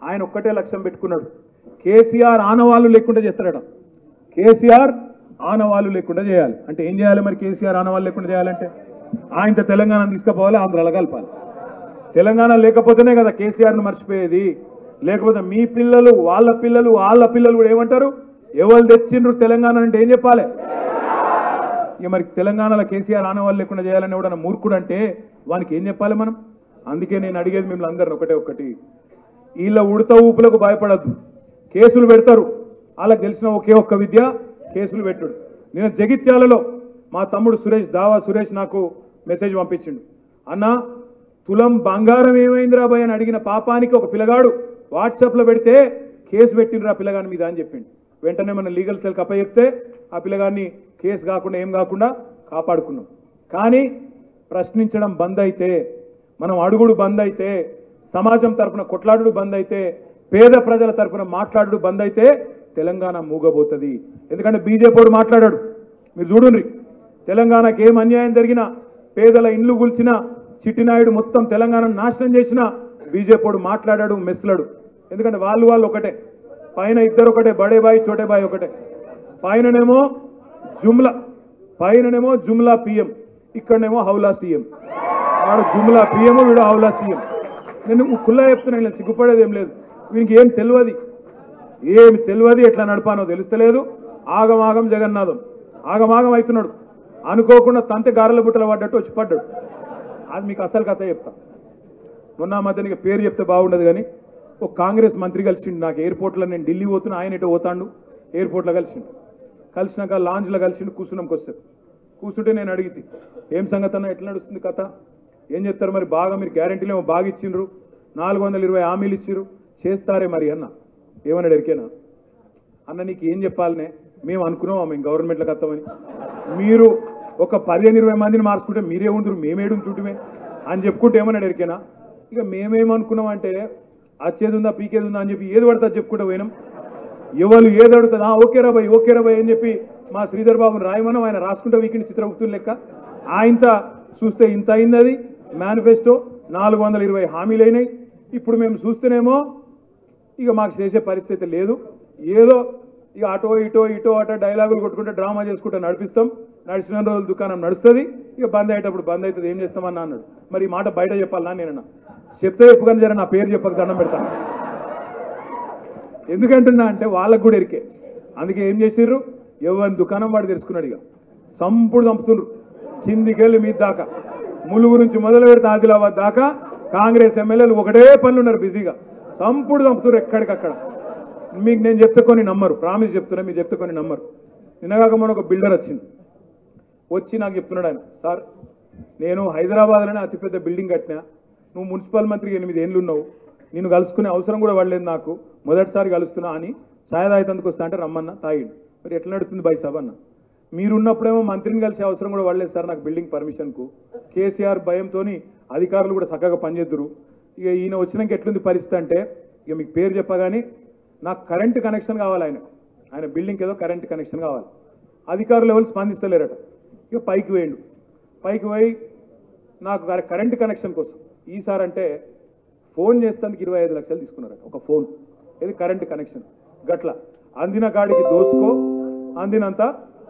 ఆయన ఒక్కటే లక్ష్యం పెట్టుకున్నాడు కేసీఆర్ ఆనవాళ్ళు లేకుండా చేస్తాడట కేసీఆర్ ఆనవాళ్ళు లేకుండా చేయాలి అంటే ఏం చేయాలి మరి కేసీఆర్ ఆనవాళ్ళు లేకుండా చేయాలంటే ఆయనతో తెలంగాణ తీసుకుపోవాలి ఆంధ్రాలో కలపాలి తెలంగాణ లేకపోతేనే కదా కేసీఆర్ను మర్చిపోయేది లేకపోతే మీ పిల్లలు వాళ్ళ పిల్లలు వాళ్ళ పిల్లలు కూడా ఏమంటారు ఎవరు తెచ్చిండ్రు తెలంగాణ అంటే ఏం చెప్పాలి ఇక మరి తెలంగాణలో కేసీఆర్ ఆనవాళ్ళు లేకుండా చేయాలని కూడా మూర్ఖుడు అంటే వానికి ఏం చెప్పాలి మనం అందుకే నేను అడిగేది మిమ్మల్ని అందరిని ఒకటే ఒకటి వీళ్ళ ఉడత ఊపులకు భయపడద్దు కేసులు పెడతారు వాళ్ళకి తెలిసిన ఒకే ఒక్క విద్య కేసులు పెట్టుడు నేను జగిత్యాలలో మా తమ్ముడు సురేష్ దావా సురేష్ నాకు మెసేజ్ పంపించిండు అన్న తులం బంగారం ఏమైందిరా భయ్ అని అడిగిన పాపానికి ఒక పిల్లగాడు వాట్సాప్లో పెడితే కేసు పెట్టిండ్రా పిల్లగాని మీద అని చెప్పిండు వెంటనే మన లీగల్ సెల్కి అప్పచెప్తే ఆ పిల్లగాన్ని కేసు కాకుండా ఏం కాకుండా కాపాడుకున్నాం కానీ ప్రశ్నించడం బంద్ అయితే మనం అడుగుడు బంద్ అయితే సమాజం తరపున కొట్లాడుడు బంద్ అయితే పేద ప్రజల తరపున మాట్లాడుడు బంద్ అయితే తెలంగాణ మూగబోతుంది ఎందుకంటే బీజేపీ మాట్లాడాడు మీరు చూడండి తెలంగాణకి ఏం అన్యాయం జరిగినా పేదల ఇండ్లు గుల్చినా చిట్టినాయుడు మొత్తం తెలంగాణ నాశనం చేసిన బీజేపీ మాట్లాడాడు మెస్లాడు ఎందుకంటే వాళ్ళు వాళ్ళు ఒకటే పైన ఇద్దరు ఒకటే బడే బాయ్ చోటే బాయ్ ఒకటే పైననేమో జుమ్లా పైననేమో జుమ్లా పిఎం ఇక్కడనేమో హౌలా సీఎం వాడు జుమ్లా పిఎం వీడు హౌలా సీఎం నేను కుల్లా చెప్తున్నా ఇలా సిగ్గుపడేది ఏం లేదు వీనికి ఏం తెలియదు ఏమి తెలియదు ఎట్లా నడపానో తెలుస్తలేదు ఆగమాగం జగన్నాథం ఆగమాగం అవుతున్నాడు అనుకోకుండా తంతె గారెల బుట్టలు పడ్డట్టు వచ్చి పడ్డాడు అది మీకు అసలు కథ చెప్తా మొన్న ఆ మధ్య నీకు పేరు చెప్తే బాగుండదు కానీ ఒక కాంగ్రెస్ మంత్రి కలిసిండు నాకు ఎయిర్పోర్ట్లో నేను ఢిల్లీ పోతున్నా ఆయన ఎటో పోతాండు ఎయిర్పోర్ట్లో కలిసిండు కలిసినాక లాంజ్లో కలిసిండు కూర్చున్నాం కొద్దిసేపు కూర్చుంటే నేను అడిగితే ఏం సంగతి అన్న ఎట్లా నడుస్తుంది కథ ఏం చెప్తారు మరి బాగా మీరు గ్యారంటీలు ఏమో బాగా ఇచ్చిండ్రు నాలుగు వందల ఇరవై హామీలు ఇచ్చిర్రు చేస్తారే మరి అన్న ఏమన్నాడు ఎరికేనా అన్న నీకు ఏం చెప్పాలనే మేము అనుకున్నాం మేము గవర్నమెంట్లోకి వస్తామని మీరు ఒక పదిహేను ఇరవై మందిని మార్చుకుంటే మీరే ఉందరు మేమేడు ఉంటుంటే అని చెప్పుకుంటే ఏమన్నాడు ఎరికేనా ఇక మేమేమనుకున్నాం అంటే వచ్చేది ఉందా పీకేది ఉందా అని చెప్పి ఏది పడితే అది చెప్పుకుంటూ పోయినాం ఎవరు ఏది అడుగుతుంది ఆ ఓకే రాబాయ్ ఓకే రాబాయ్ అని చెప్పి మా శ్రీధర్ బాబుని రాయమనం ఆయన రాసుకుంటే వీకెండ్ చిత్రగుప్తులు లెక్క ఆయనత చూస్తే ఇంత అయింది అది మేనిఫెస్టో నాలుగు వందల ఇరవై హామీలు అయినాయి ఇప్పుడు మేము చూస్తేనేమో ఇక మాకు చేసే పరిస్థితి లేదు ఏదో ఇక అటో ఇటో ఇటో అటో డైలాగులు కొట్టుకుంటే డ్రామా చేసుకుంటే నడిపిస్తాం నడిచిన రోజులు దుకాణం నడుస్తుంది ఇక బంద్ అయ్యేటప్పుడు బంద్ అవుతుంది ఏం చేస్తామన్నా అన్నాడు మరి ఈ మాట బయట చెప్పాలన్నా నేనన్నా చెప్తే చెప్పుకొని జర నా పేరు చెప్పక దండం పెడతాను ఎందుకంటున్నా అంటే వాళ్ళకు కూడా ఎరికే అందుకే ఏం చేసిర్రు ఎవరి దుకాణం వాడు తెలుసుకున్నాడు ఇక సంపుడు చంపుతుండ్రు కిందికెళ్ళి మీ దాకా ములుగు నుంచి మొదలు పెడితే ఆదిలాబాద్ దాకా కాంగ్రెస్ ఎమ్మెల్యేలు ఒకటే పనులు ఉన్నారు బిజీగా సంపుడు చంపుతున్నారు ఎక్కడికక్కడ మీకు నేను చెప్తే కొన్ని నమ్మరు ప్రామిస్ చెప్తున్నా మీరు చెప్తే కొన్ని నమ్మరు నిన్నగాక మన ఒక బిల్డర్ వచ్చింది వచ్చి నాకు చెప్తున్నాడు ఆయన సార్ నేను హైదరాబాద్లోనే అతిపెద్ద బిల్డింగ్ కట్టినా నువ్వు మున్సిపల్ మంత్రికి ఎనిమిది ఏళ్ళు ఉన్నావు నేను కలుసుకునే అవసరం కూడా పడలేదు నాకు మొదటిసారి కలుస్తున్నా అని ఛాయ్ తాగితందుకు వస్తా అంటే రమ్మన్నా తాగిండు మరి ఎట్లా నడుస్తుంది బై సభ అన్న మీరున్నప్పుడేమో మంత్రిని కలిసే అవసరం కూడా పడలేదు సార్ నాకు బిల్డింగ్ పర్మిషన్కు కేసీఆర్ భయంతో అధికారులు కూడా చక్కగా పనిచేద్దరు ఇక ఈయన వచ్చినాక ఎట్లుంది పరిస్థితి అంటే ఇక మీకు పేరు చెప్పగానే నాకు కరెంట్ కనెక్షన్ కావాలి ఆయన ఆయన బిల్డింగ్కి ఏదో కరెంట్ కనెక్షన్ కావాలి అధికారులు ఎవరు స్పందిస్తలేరట ఇక పైకి వేయండు పైకి పోయి నాకు కరె- కరెంట్ కనెక్షన్ కోసం ఈసారి అంటే ఫోన్ చేస్తానికి ఇరవై ఐదు లక్షలు తీసుకున్నారట ఒక ఫోన్ ఇది కరెంట్ కనెక్షన్ గట్ల అందిన కాడికి దోసుకో అందినంత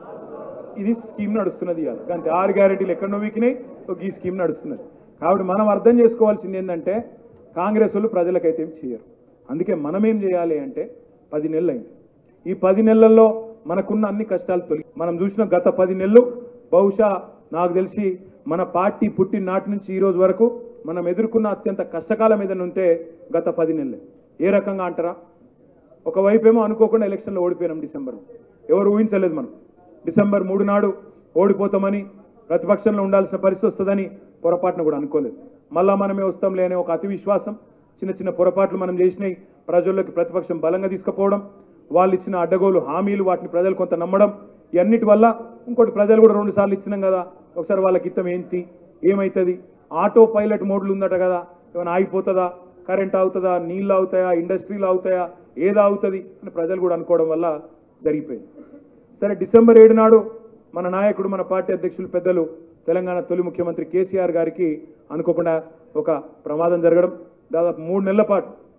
ఇది స్కీమ్ నడుస్తున్నది ఇవాళ అంతే ఆరు గ్యారెంటీలు ఎక్కడో వీకినాయి ఒక ఈ స్కీమ్ నడుస్తున్నది కాబట్టి మనం అర్థం చేసుకోవాల్సింది ఏంటంటే కాంగ్రెస్ వాళ్ళు ప్రజలకైతే ఏం చేయరు అందుకే మనం ఏం చేయాలి అంటే పది నెలలు అయింది ఈ పది నెలల్లో మనకున్న అన్ని కష్టాలు తొలి మనం చూసిన గత పది నెలలు బహుశా నాకు తెలిసి మన పార్టీ పుట్టిన నాటి నుంచి ఈ రోజు వరకు మనం ఎదుర్కొన్న అత్యంత కష్టకాలం ఏదైనా ఉంటే గత పది నెలలే ఏ రకంగా అంటారా ఒకవైపు ఏమో అనుకోకుండా ఎలక్షన్లో ఓడిపోయినాం డిసెంబర్ ఎవరు ఊహించలేదు మనం డిసెంబర్ మూడు నాడు ఓడిపోతామని ప్రతిపక్షంలో ఉండాల్సిన పరిస్థితి వస్తుందని పొరపాటును కూడా అనుకోలేదు మళ్ళా మనమే వస్తాంలే అనే ఒక అతి విశ్వాసం చిన్న చిన్న పొరపాట్లు మనం చేసినాయి ప్రజల్లోకి ప్రతిపక్షం బలంగా తీసుకుపోవడం వాళ్ళు ఇచ్చిన అడ్డగోలు హామీలు వాటిని ప్రజలు కొంత నమ్మడం ఇవన్నిటి వల్ల ఇంకోటి ప్రజలు కూడా రెండు సార్లు ఇచ్చినాం కదా ఒకసారి వాళ్ళకి ఇత్తం ఏంటి ఏమవుతుంది ఆటో పైలట్ మోడ్లు ఉందట కదా ఏమైనా ఆగిపోతుందా కరెంట్ అవుతుందా నీళ్ళు అవుతాయా ఇండస్ట్రీలు అవుతాయా ఏది అవుతుంది అని ప్రజలు కూడా అనుకోవడం వల్ల జరిగిపోయింది సరే డిసెంబర్ ఏడు నాడు మన నాయకుడు మన పార్టీ అధ్యక్షులు పెద్దలు తెలంగాణ తొలి ముఖ్యమంత్రి కేసీఆర్ గారికి అనుకోకుండా ఒక ప్రమాదం జరగడం దాదాపు మూడు నెలల పాటు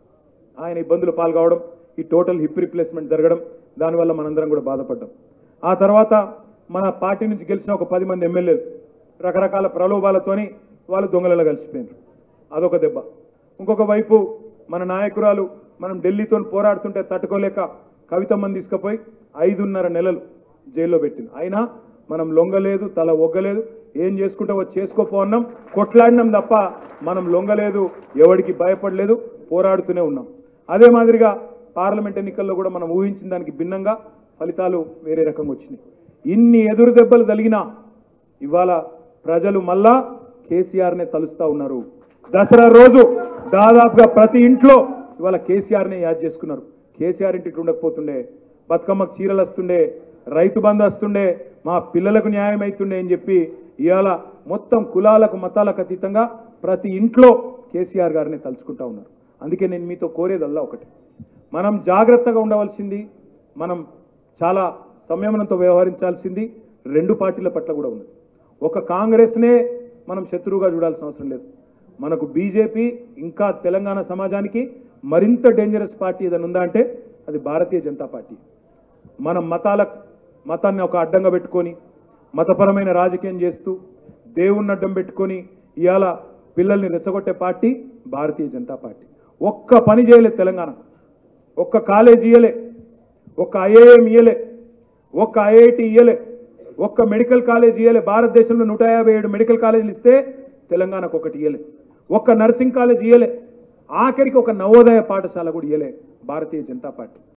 ఆయన ఇబ్బందులు పాల్గొవడం ఈ టోటల్ హిప్ రిప్లేస్మెంట్ జరగడం దానివల్ల మనందరం కూడా బాధపడ్డాం ఆ తర్వాత మన పార్టీ నుంచి గెలిచిన ఒక పది మంది ఎమ్మెల్యేలు రకరకాల ప్రలోభాలతోని వాళ్ళు దొంగలలో కలిసిపోయినారు అదొక దెబ్బ ఇంకొక వైపు మన నాయకురాలు మనం ఢిల్లీతో పోరాడుతుంటే తట్టుకోలేక కవితమ్మని తీసుకుపోయి ఐదున్నర నెలలు జైల్లో పెట్టింది అయినా మనం లొంగలేదు తల ఒగ్గలేదు ఏం చేసుకుంటావో చేసుకోపో అన్నాం కొట్లాడినాం తప్ప మనం లొంగలేదు ఎవడికి భయపడలేదు పోరాడుతూనే ఉన్నాం అదే మాదిరిగా పార్లమెంట్ ఎన్నికల్లో కూడా మనం ఊహించిన దానికి భిన్నంగా ఫలితాలు వేరే రకంగా వచ్చినాయి ఇన్ని ఎదురు దెబ్బలు తగిలినా ఇవాళ ప్రజలు మళ్ళా కేసీఆర్నే తలుస్తా ఉన్నారు దసరా రోజు దాదాపుగా ప్రతి ఇంట్లో ఇవాళ కేసీఆర్నే యాద్ చేసుకున్నారు కేసీఆర్ ఇంటి ఇట్లా ఉండకపోతుండే బతుకమ్మకు చీరలు వస్తుండే రైతు బంధు వస్తుండే మా పిల్లలకు న్యాయం అవుతుండే అని చెప్పి ఇవాళ మొత్తం కులాలకు మతాలకు అతీతంగా ప్రతి ఇంట్లో కేసీఆర్ గారిని తలుచుకుంటా ఉన్నారు అందుకే నేను మీతో కోరేదల్లా ఒకటి మనం జాగ్రత్తగా ఉండవలసింది మనం చాలా సంయమనంతో వ్యవహరించాల్సింది రెండు పార్టీల పట్ల కూడా ఉన్నది ఒక కాంగ్రెస్నే మనం శత్రువుగా చూడాల్సిన అవసరం లేదు మనకు బీజేపీ ఇంకా తెలంగాణ సమాజానికి మరింత డేంజరస్ పార్టీ ఏదైనా ఉందా అంటే అది భారతీయ జనతా పార్టీ మనం మతాల మతాన్ని ఒక అడ్డంగా పెట్టుకొని మతపరమైన రాజకీయం చేస్తూ దేవుణ్ణి అడ్డం పెట్టుకొని ఇవాళ పిల్లల్ని రెచ్చగొట్టే పార్టీ భారతీయ జనతా పార్టీ ఒక్క పని చేయలేదు తెలంగాణ ఒక్క కాలేజ్ ఇయ్యలే ఒక్క ఐఏఎం ఇయ్యలే ఒక్క ఐఐటి ఇయ్యలే ఒక్క మెడికల్ కాలేజ్ ఇయ్యలే భారతదేశంలో నూట యాభై ఏడు మెడికల్ కాలేజీలు ఇస్తే తెలంగాణకు ఒకటి ఇయ్యలే ఒక్క నర్సింగ్ కాలేజ్ ఇయ్యలే ఆఖరికి ఒక నవోదయ పాఠశాల కూడా ఇయ్యలే భారతీయ జనతా పార్టీ